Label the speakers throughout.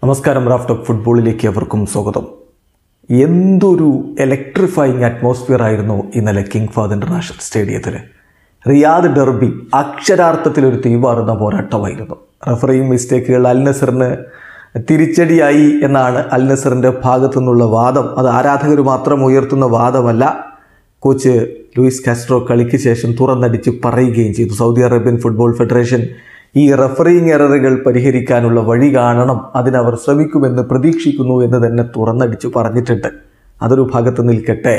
Speaker 1: നമസ്കാരം raft of ഫുട്ബോളിലേക്ക് അവർക്കും സ്വാഗതം എന്തൊരു ഇലക്ട്രിഫൈങ് അറ്റ്മോസ്ഫിയർ ആയിരുന്നു ഇന്നലെ കിങ് ഫാദർ ഇൻ്റർനാഷണൽ സ്റ്റേഡിയത്തിൽ റിയാദ് ഡെർബി അക്ഷരാർത്ഥത്തിൽ ഒരു തീവാറുന്ന പോരാട്ടമായിരുന്നു റഫറിയും മിസ്റ്റേക്കുകൾ അൽ നസറിന് തിരിച്ചടിയായി എന്നാണ് അൽ നസറിൻ്റെ ഭാഗത്തു നിന്നുള്ള വാദം അത് ആരാധകർ മാത്രം ഉയർത്തുന്ന വാദമല്ല കോച്ച് ലൂയിസ് കാസ്ട്രോ കളിക്ക് ശേഷം തുറന്നടിച്ച് പറയുകയും ചെയ്തു സൗദി അറേബ്യൻ ഫുട്ബോൾ ഫെഡറേഷൻ ഈ റഫറിങ് എററുകൾ പരിഹരിക്കാനുള്ള വഴി കാണണം അതിനവർ ശ്രമിക്കുമെന്ന് പ്രതീക്ഷിക്കുന്നു എന്ന് തന്നെ തുറന്നടിച്ച് പറഞ്ഞിട്ടുണ്ട് അതൊരു ഭാഗത്ത് നിൽക്കട്ടെ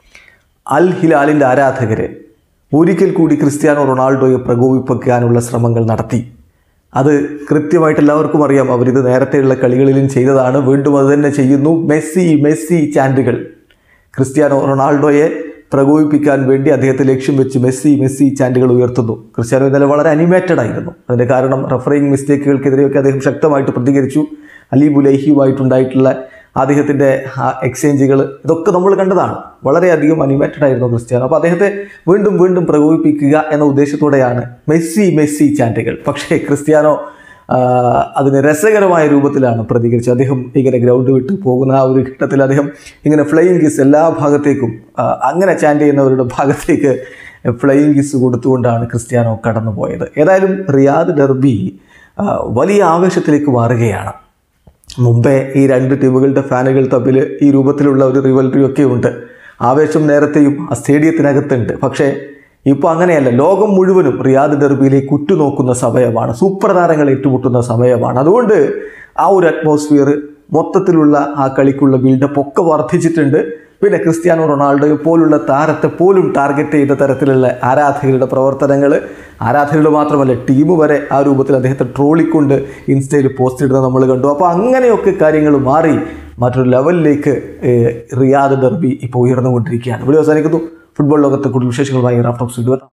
Speaker 1: അൽ ഹിലാലിൻ്റെ ആരാധകർ ഒരിക്കൽ കൂടി ക്രിസ്ത്യാനോ റൊണാൾഡോയെ പ്രകോപിപ്പിക്കാനുള്ള ശ്രമങ്ങൾ നടത്തി അത് കൃത്യമായിട്ട് എല്ലാവർക്കും അറിയാം അവരിത് നേരത്തെയുള്ള കളികളിലും ചെയ്തതാണ് വീണ്ടും അത് തന്നെ ചെയ്യുന്നു മെസ്സി മെസ്സി ചാൻഡുകൾ ക്രിസ്ത്യാനോ റൊണാൾഡോയെ പ്രകോപിപ്പിക്കാൻ വേണ്ടി അദ്ദേഹത്തെ ലക്ഷ്യം വെച്ച് മെസ്സി മെസ്സി ചാൻഡുകൾ ഉയർത്തുന്നു ക്രിസ്ത്യാനോ ഇന്നലെ വളരെ അനിമേറ്റഡ് ആയിരുന്നു അതിൻ്റെ കാരണം റഫറിങ് മിസ്റ്റേക്കുകൾക്കെതിരെയൊക്കെ അദ്ദേഹം ശക്തമായിട്ട് പ്രതികരിച്ചു അലി ബുലൈഹിയുമായിട്ടുണ്ടായിട്ടുള്ള അദ്ദേഹത്തിൻ്റെ എക്സ്ചേഞ്ചുകൾ ഇതൊക്കെ നമ്മൾ കണ്ടതാണ് വളരെയധികം അനിമേറ്റഡ് ആയിരുന്നു ക്രിസ്ത്യാനോ അപ്പോൾ അദ്ദേഹത്തെ വീണ്ടും വീണ്ടും പ്രകോപിപ്പിക്കുക എന്ന ഉദ്ദേശത്തോടെയാണ് മെസ്സി മെസ്സി ചാൻഡുകൾ പക്ഷേ ക്രിസ്ത്യാനോ ആ, അതിന് രസകരമായ രൂപത്തിലാണ് പ്രതികരിച്ചത് അദ്ദേഹം ഇങ്ങനെ ഗ്രൗണ്ട് വിട്ട് പോകുന്ന ആ ഒരു ഘട്ടത്തിൽ അദ്ദേഹം ഇങ്ങനെ ഫ്ലൈയിങ് കിസ് എല്ലാ ഭാഗത്തേക്കും ആ, അങ്ങനെ ചാൻഡ് ചെയ്യുന്നവരുടെ ഭാഗത്തേക്ക് ഫ്ലൈയിങ് കിസ് കൊടുത്തുകൊണ്ടാണ് ക്രിസ്ത്യാനോ കടന്നുപോയത് ഏതായാലും റിയാദ് ഡെർബി ആ, വലിയ ആവേശത്തിലേക്ക് മാറുകയാണ് മുമ്പേ ഈ രണ്ട് ടീമുകളുടെ ഫാനുകൾ തമ്മിൽ ഈ രൂപത്തിലുള്ള ഒരു റിവൽറി ഒക്കെ ഉണ്ട് ആവേശം നേരത്തെയും ആ സ്റ്റേഡിയത്തിനകത്തുണ്ട് പക്ഷേ ഇപ്പോൾ അങ്ങനെയല്ല ലോകം മുഴുവനും റിയാദ് ഡെർബിയിലേക്ക് ഉറ്റുനോക്കുന്ന സമയമാണ് സൂപ്പർ താരങ്ങൾ ഏറ്റുമുട്ടുന്ന സമയമാണ് അതുകൊണ്ട് ആ ഒരു അറ്റ്മോസ്ഫിയർ മൊത്തത്തിലുള്ള ആ കളിക്കുള്ള ബിൽഡപ്പ് ഒക്കെ വർദ്ധിച്ചിട്ടുണ്ട് പിന്നെ ക്രിസ്ത്യാനോ റൊണാൾഡോയെ പോലുള്ള താരത്തെ പോലും ടാർഗറ്റ് ചെയ്ത തരത്തിലുള്ള ആരാധകരുടെ പ്രവർത്തനങ്ങൾ ആരാധകരുടെ മാത്രമല്ല ടീം വരെ ആ രൂപത്തിൽ അദ്ദേഹത്തെ ട്രോളിക്കൊണ്ട് ഇൻസ്റ്റയിൽ പോസ്റ്റ് ഇടുന്നത് നമ്മൾ കണ്ടു അപ്പോൾ അങ്ങനെയൊക്കെ കാര്യങ്ങൾ മാറി മറ്റൊരു ലെവലിലേക്ക് ഏഹ്, റിയാദ് ഡെർബി ഇപ്പോൾ ഉയർന്നുകൊണ്ടിരിക്കുകയാണ് ഇവിടെ അവസാനിക്കുന്നു ഫുട്ബോൾ ലോകത്തെ കൂടുതൽ വിശേഷങ്ങളുമായി റാഫ്റ്റോക്സ് ഇടുക